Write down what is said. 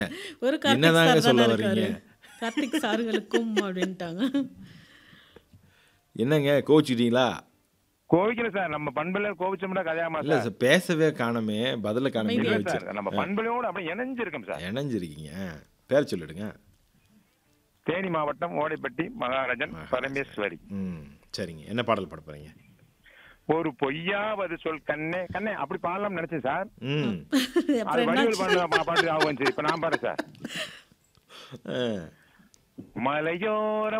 ஒரு கார்த்திக் என்னதாங்க சார் சொல்ல தானே வர்றீங்க? இருக்காரு கார்த்திக் சார்களுக்கும் அப்படின்ட்டாங்க என்னங்க கோவிச்சுட்டீங்களா கோவிக்கல சார் நம்ம பண்புல கோவிச்சோம்னா கதையாமா இல்ல சார் சார் பேசவே காணமே பதில காணமே இல்ல அமைதியா சார் நம்ம பண்புலையோட அப்படியே இணைஞ்சிருக்கோம் சார் இணைஞ்சிருக்கீங்க பேர் சொல்லிடுங்க தேனி மாவட்டம் ஓடைப்பட்டி மகாராஜன் பரமேஸ்வரி ம் சரிங்க என்ன பாடல் பாட போறீங்க ஒரு பொய்யாவது சொல் கண்ணே கண்ணே அப்படி பாடலாம்னு நினைச்சேன் சார் ம் அது அப்புறம் வடிவில் என்னாச்சு பாடு பாட்டு ஆகும் இப்ப நான் பாடுறேன் சார் ஆ. மலையோர